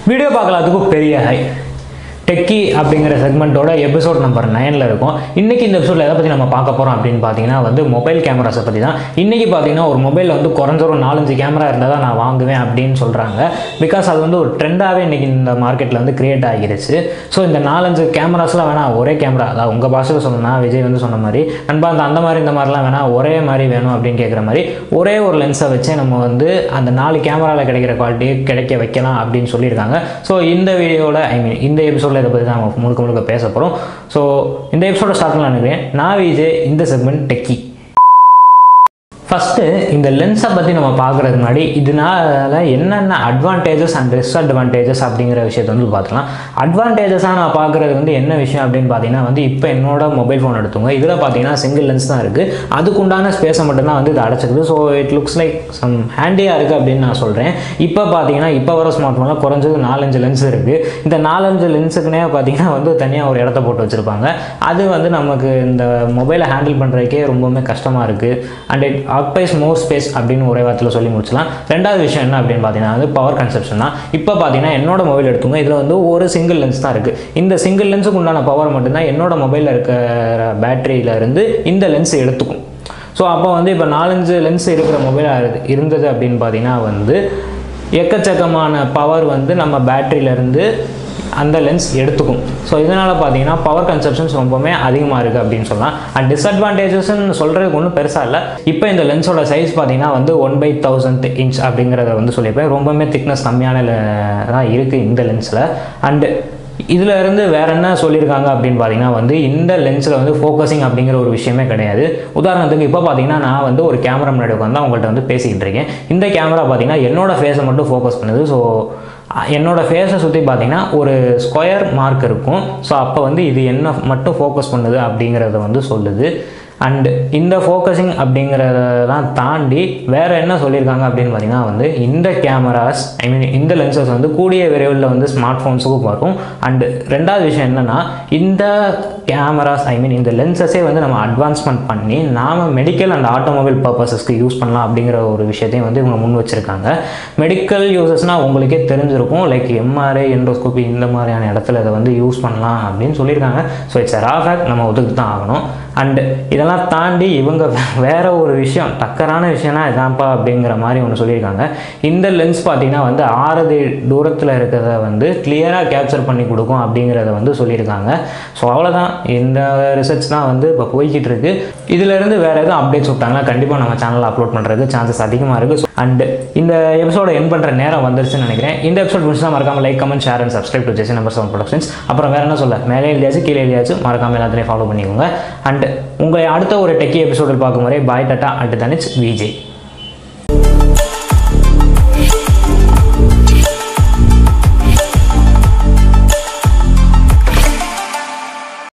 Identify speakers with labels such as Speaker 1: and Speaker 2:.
Speaker 1: video பார்க்கலாத்துக்கும் பெரிய high techie அப்படிங்கிற செக்மெண்ட்டோட episode number நைனில் இருக்கும் இன்றைக்கி இந்த எபிசோடில் எதை பற்றி நம்ம பார்க்க போகிறோம் அப்படின்னு பார்த்தீங்கன்னா வந்து மொபைல் கேமராஸை பற்றி தான் இன்றைக்கி பார்த்தீங்கன்னா ஒரு மொபைலில் வந்து குறைஞ்ச ஒரு நாலஞ்சு கேமரா இருந்தால் தான் நான் வாங்குவேன் அப்படின்னு சொல்கிறாங்க பிகாஸ் அது வந்து ஒரு ட்ரெண்டாகவே இன்றைக்கி இந்த மார்க்கெட்டில் வந்து கிரியேட் ஆகிருச்சு ஸோ இந்த நாலஞ்சு கேமராஸ்லாம் வேணாம் ஒரே கேமரா அதாவது உங்கள் பாஷையில் சொல்லணும்னா விஜய் வந்து சொன்ன மாதிரி நண்பா அந்த அந்த மாதிரி இந்த மாதிரிலாம் வேணாம் ஒரே மாதிரி வேணும் அப்படின்னு கேட்குற மாதிரி ஒரே ஒரு லென்ஸை வச்சே நம்ம வந்து அந்த நாலு கேமராவில் கிடைக்கிற குவாலிட்டியை கிடைக்க வைக்கலாம் அப்படின்னு சொல்லியிருக்காங்க ஸோ இந்த வீடியோவில் ஐ மீன் இந்த எபிசோடில் இதை பற்றி தான் நம்ம முழுக்க முழுக்க பேச போகிறோம் ஸோ இந்த எபிசோட ஸ்டார்ட் பண்ணலாம் நினைக்கிறேன் நான் விஜய் இந்த செக்மெண்ட் டெக்கி ஃபஸ்ட்டு இந்த லென்ஸை பற்றி நம்ம பார்க்குறதுக்கு முன்னாடி இதனால என்னென்ன அட்வான்டேஜஸ் அண்ட் டிஸ்அட்வான்டேஜஸ் அப்படிங்கிற விஷயத்தை வந்து பார்த்துக்கலாம் அட்வான்டேஜஸாக நான் பார்க்குறது வந்து என்ன விஷயம் அப்படின்னு பார்த்தீங்கன்னா வந்து இப்போ என்னோட மொபைல் ஃபோன் எடுத்துங்க இதில் பார்த்தீங்கன்னா சிங்கிள் லென்ஸ் தான் இருக்குது அதுக்குண்டான ஸ்பேஸை மட்டும்தான் வந்து இது அடைச்சிக்குது so it looks like some ஹேண்டியாக இருக்குது அப்படின்னு நான் சொல்கிறேன் இப்போ பார்த்தீங்கன்னா இப்போ வர ஸ்மார்ட் ஃபோனில் குறைஞ்சது நாலஞ்சு லென்ஸ் இருக்குது இந்த நாலஞ்சு லென்ஸுக்குனே பார்த்தீங்கன்னா வந்து தனியாக ஒரு இடத்த போட்டு வச்சுருப்பாங்க அது வந்து நமக்கு இந்த மொபைலை ஹேண்டில் பண்ணுறதுக்கே ரொம்பவுமே கஷ்டமாக இருக்குது and it occupies more space அப்படின்னு ஒரே வார்த்தையில் சொல்லி முடிச்சலாம் ரெண்டாவது விஷயம் என்ன அப்படின்னு பார்த்தீங்கன்னா வந்து பவர் கன்சப்ஷன் தான் இப்போ பார்த்தீங்கன்னா என்னோட மொபைல் எடுத்துங்க இதில் வந்து ஒரு சிங்கிள் லென்ஸ் தான் இருக்குது இந்த சிங்கிள் லென்ஸுக்கு உண்டான பவர் மட்டும்தான் என்னோட மொபைலில் இருக்கிற பேட்டரியில இருந்து இந்த லென்ஸ் எடுத்துக்கும் ஸோ அப்போ வந்து இப்போ நாலஞ்சு லென்ஸ் இருக்கிற மொபைலாக இருந்தது அப்படின்னு பார்த்தீங்கன்னா வந்து எக்கச்சக்கமான பவர் வந்து நம்ம பேட்டரியிலேருந்து அந்த லென்ஸ் எடுத்துக்கும் ஸோ இதனால் பார்த்தீங்கன்னா பவர் கன்சப்ஷன்ஸ் ரொம்பவுமே அதிகமாக இருக்குது அப்படின்னு சொல்லலாம் அண்ட் டிஸ்அட்வான்டேஜஸ்ன்னு சொல்கிறதுக்கு ஒன்றும் பெருசாக இல்லை இப்போ இந்த லென்ஸோட சைஸ் பார்த்தீங்கன்னா வந்து ஒன் பை தௌசண்ட் இன்ச் அப்படிங்கிறத வந்து சொல்லியிருப்பேன் ரொம்பவுமே திக்னஸ் கம்மியான le- தான் இருக்குது இந்த லென்ஸில் அண்டு இதில் இருந்து வேற என்ன சொல்லியிருக்காங்க அப்படின்னு பார்த்தீங்கன்னா வந்து இந்த லென்ஸில் வந்து ஃபோக்கஸிங் அப்படிங்கிற ஒரு விஷயமே கிடையாது உதாரணத்துக்கு இப்போ பார்த்தீங்கன்னா நான் வந்து ஒரு கேமரா முன்னாடி உட்காந்து உங்கள்கிட்ட வந்து பேசிக்கிட்டு இருக்கேன் இந்த கேமரா பார்த்தீங்கன்னா என்னோட ஃபேஸை மட்டும் ஃபோக்கஸ் பண்ணுது ஸோ என்னோட ஃபேஸை சுற்றி பார்த்தீங்கன்னா ஒரு ஸ்கொயர் மார்க் இருக்கும் ஸோ அப்போ வந்து இது என்ன மட்டும் ஃபோக்கஸ் பண்ணுது அப்படிங்கிறத வந்து சொல்லுது அண்ட் இந்த ஃபோக்கஸிங் அப்படிங்கிறதெல்லாம் தாண்டி வேறு என்ன சொல்லியிருக்காங்க அப்படின்னு பார்த்தீங்கன்னா வந்து இந்த கேமராஸ் ஐ மீன் இந்த லென்சஸ் வந்து கூடிய விரைவில் வந்து ஸ்மார்ட் ஃபோன்ஸுக்கும் வரும் அண்டு ரெண்டாவது விஷயம் என்னென்னா இந்த கேமராஸ் ஐ மீன் இந்த லென்சஸே வந்து நம்ம அட்வான்ஸ்மெண்ட் பண்ணி நாம் மெடிக்கல் அண்ட் ஆட்டோமொபைல் பர்பஸஸ்க்கு யூஸ் பண்ணலாம் அப்படிங்கிற ஒரு விஷயத்தையும் வந்து இவங்க முன் வச்சுருக்காங்க மெடிக்கல் யூசஸ்னால் உங்களுக்கே தெரிஞ்சிருக்கும் லைக் எம்ஆர்ஐ எண்டோஸ்கோபி இந்த மாதிரியான இடத்துல இதை வந்து யூஸ் பண்ணலாம் அப்படின்னு சொல்லியிருக்காங்க ஸோ இட்ஸ் ரா ஃபேக்ட் நம்ம ஒதுக்கு தான் ஆகணும் அண்டு இதெல்லாம் தாண்டி இவங்க வேற ஒரு விஷயம் டக்கரான விஷயம்னா இதான்ப்பா அப்படிங்கிற மாதிரி ஒன்று சொல்லியிருக்காங்க இந்த லென்ஸ் பார்த்தீங்கன்னா வந்து ஆறடி தூரத்தில் இருக்கிறத வந்து கிளியராக கேப்சர் பண்ணி கொடுக்கும் அப்படிங்கிறத வந்து சொல்லியிருக்காங்க ஸோ அவ்வளோதான் இந்த ரிசர்ச் தான் வந்து இப்போ போய்கிட்டு இருக்கு இதிலேருந்து வேறு எதுவும் அப்டேட்ஸ் விட்டாங்கன்னா கண்டிப்பாக நம்ம சேனலில் அப்லோட் பண்ணுறதுக்கு சான்சஸ் அதிகமாக இருக்குது அண்டு இந்த எபிசோட என் பண்ணுற நேரம் வந்துருச்சுன்னு நினைக்கிறேன் இந்த எபிசோட் முடிச்சுனா மறக்காம like comment share and subscribe to JC number seven productions அப்புறம் வேறு என்ன சொல்ல மேலே எழுதியாச்சு கீழே எழுதியாச்சு மறக்காம எல்லாத்தையும் ஃபாலோ பண்ணிக்கோங்க அண்ட் உங்களை அடுத்த ஒரு டெக்கி எபிசோடில் பார்க்கும் வரை பாய் டாட்டா அட் தனிச் விஜய்